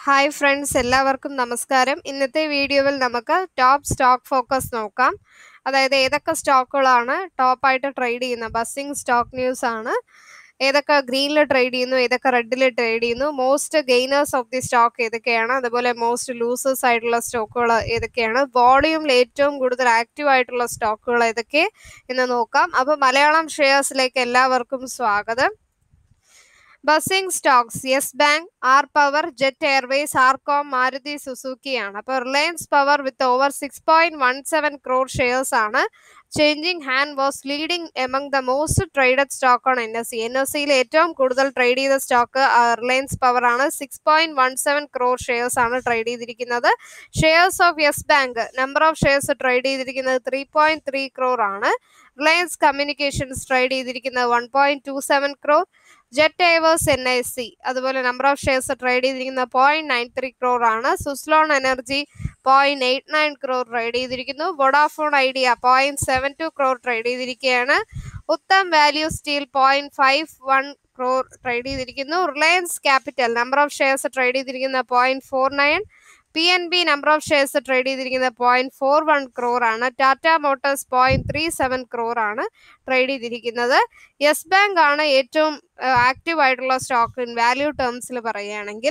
hi friends എല്ലാവർക്കും നമസ്കാരം ഇന്നത്തെ വീഡിയോയിൽ നമുക്ക് ടോപ്പ് സ്റ്റോക്ക് ഫോക്കസ് നോക്കാം അതായത് ഏതൊക്കെ സ്റ്റോക്കുകളാണ് ടോപ്പായിട്ട് ട്രേഡ് ചെയ്യുന്ന ബസ്സിംഗ് സ്റ്റോക്ക് ന്യൂസ് ആണ് ഏതൊക്കെ ഗ്രീനിൽ ട്രേഡ് ചെയ്യുന്നു ഏതൊക്കെ റെഡിൽ ട്രേഡ് ചെയ്യുന്നു most gainers of the stock ഏതൊക്കെയാണ് അതുപോലെ മോസ്റ്റ് ലൂസേഴ്സ് ആയിട്ടുള്ള സ്റ്റോക്കുകൾ ഏതൊക്കെയാണ് വോളിയൂമിൽ ഏറ്റവും കൂടുതൽ ആക്റ്റീവ് ആയിട്ടുള്ള സ്റ്റോക്കുകൾ ഏതൊക്കെ എന്ന് നോക്കാം അപ്പോൾ മലയാളം ഷെയർസിലേക്ക് എല്ലാവർക്കും സ്വാഗതം buzzing stocks Yes Bank R Power Jet Airways RCom Maruti സുസുക്കിയാണ് അപ്പോൾ Reliance Power with over six point one seven crore shares ആണ് changing hand was leading among the most traded stock on N S C N S സിയിൽ ഏറ്റവും കൂടുതൽ trade ചെയ്ത stock Reliance Power ആണ് six point one seven crore shares ആണ് trade ചെയ്തിരിക്കുന്നത് shares of Yes Bank number of shares trade ചെയ്തിരിക്കുന്നത് three point three crore ആണ് Reliance Communications trade ചെയ്തിരിക്കുന്നത് one point two seven crore Jet Airways N I C അതുപോലെ number of shares trade ചെയ്തിരിക്കുന്ന point nine three crore ആണ് Suzlon energy point eight nine crore trade ചെയ്തിരിക്കുന്നു Vodafone Idea point seven two crore trade ചെയ്തിരിക്കുകയാണ് Uttam value steel point five one crore trade ചെയ്തിരിക്കുന്നു Reliance Capital number of shares trade ചെയ്തിരിക്കുന്ന point four nine P N B number of shares trade ചെയ്തിരിക്കുന്നത് point four one crore ആണ് Tata Motors point three seven crore ആണ് trade ചെയ്തിരിക്കുന്നത് yes bank ആണ് ഏറ്റവും active ആയിട്ടുള്ള stock in value ടേംസിൽ പറയുകയാണെങ്കിൽ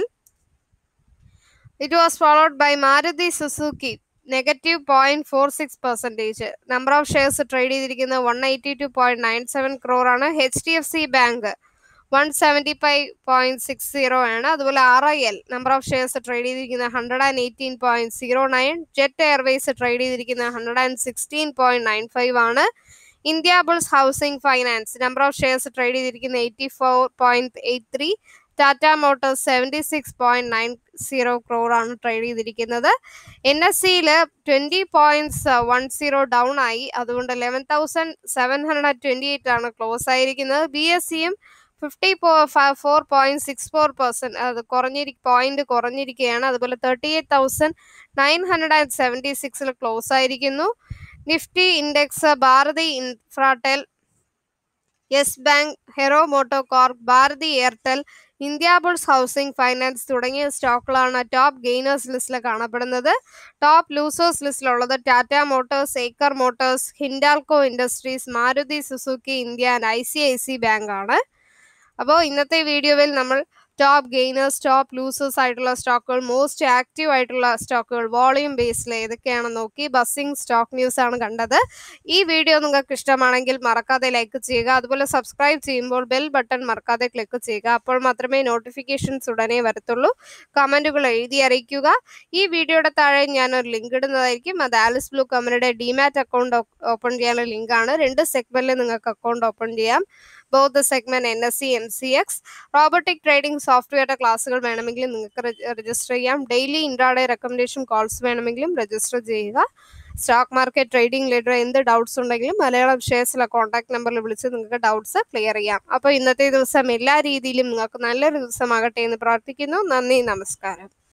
it was followed by Maruti Suzuki negative point four six percentage number of shares trade ചെയ്തിരിക്കുന്നത് one eighty two point nine seven crore ആണ് H D F C bank one seventy five point six zero ആണ് അതുപോലെ R I L number of shares trade ചെയ്തിരിക്കുന്നത് hundred and eighteen point zero nine Jet Airways trade ചെയ്തിരിക്കുന്നത് hundred and sixteen point nine five ആണ് Indiabulls housing finance number of shares trade ചെയ്തിരിക്കുന്നത് eighty four point eight three Tata Motors seventy six point nine zero crore ആണ് trade ചെയ്തിരിക്കുന്നത് N S സിയിൽ twenty points one zero down ആയി അതുകൊണ്ട് eleven thousand seven hundred twenty eight ആണ് close ആയിരിക്കുന്നത് B S സിയും fifty four point six four percent അത് കുറഞ്ഞിരി പോയിന്റ് കുറഞ്ഞിരിക്കുകയാണ് അതുപോലെ thirty eight thousand nine hundred and seventy സിക്സിൽ ക്ലോസ് ആയിരിക്കുന്നു Nifty index Bharti Infratel Yes bank hero MotoCorp Bharti Airtel Indiabulls housing finance തുടങ്ങിയ സ്റ്റോക്കുകളാണ് ടോപ്പ് ഗെയിനേഴ്സ് ലിസ്റ്റിൽ കാണപ്പെടുന്നത് ടോപ്പ് ലൂസേഴ്സ് ലിസ്റ്റിലുള്ളത് Tata Motors Eicher Motors Hindalco Industries Maruti Suzuki India and I C I C bank ആണ് അപ്പോൾ ഇന്നത്തെ വീഡിയോയിൽ നമ്മൾ ടോപ്പ് ഗെയിനേഴ്സ് ടോപ്പ് ലൂസേഴ്സ് ആയിട്ടുള്ള സ്റ്റോക്കുകൾ മോസ്റ്റ് ആക്റ്റീവ് ആയിട്ടുള്ള സ്റ്റോക്കുകൾ വോളിയം ബേസിൽ ഏതൊക്കെയാണെന്ന് നോക്കി ബസ്സിംഗ് സ്റ്റോക്ക് ന്യൂസ് ആണ് കണ്ടത് ഈ വീഡിയോ നിങ്ങൾക്ക് ഇഷ്ടമാണെങ്കിൽ മറക്കാതെ ലൈക്ക് ചെയ്യുക അതുപോലെ സബ്സ്ക്രൈബ് ചെയ്യുമ്പോൾ ബെൽ ബട്ടൺ മറക്കാതെ ക്ലിക്ക് ചെയ്യുക അപ്പോൾ മാത്രമേ നോട്ടിഫിക്കേഷൻസ് ഉടനെ വരത്തുള്ളൂ കമൻറ്റുകൾ എഴുതി അറിയിക്കുക ഈ വീഡിയോയുടെ താഴെ ഞാനൊരു ലിങ്ക് ഇടുന്നതായിരിക്കും അത് ആലിസ് ബ്ലൂ കമ്പനിയുടെ ഡിമാറ്റ് അക്കൗണ്ട് ഓപ്പൺ ചെയ്യാനുള്ള ലിങ്കാണ് രണ്ട് സെഗ്മെന്റിൽ നിങ്ങൾക്ക് അക്കൗണ്ട് ഓപ്പൺ ചെയ്യാം both segment N S C M C X robotic trading സോഫ്റ്റ്വെയറുടെ ക്ലാസ്സുകൾ വേണമെങ്കിൽ നിങ്ങൾക്ക് രജിസ്റ്റർ ചെയ്യാം ഡെയിലി ഇൻട്രാഡേ റെക്കമെൻഡേഷൻ കോൾസ് വേണമെങ്കിലും രജിസ്റ്റർ ചെയ്യുക സ്റ്റോക്ക് മാർക്കറ്റ് ട്രേഡിംഗ് റിലേറ്റഡ് എന്ത് ഡൗട്ട്സ് ഉണ്ടെങ്കിലും മലയാളം ഷെയർസിലെ കോൺടാക്ട് നമ്പറിൽ വിളിച്ച് നിങ്ങൾക്ക് ഡൗട്ട്സ് ക്ലിയർ ചെയ്യാം അപ്പോൾ ഇന്നത്തെ ദിവസം എല്ലാ രീതിയിലും നിങ്ങൾക്ക് നല്ലൊരു ദിവസമാകട്ടെ എന്ന് പ്രാർത്ഥിക്കുന്നു നന്ദി നമസ്കാരം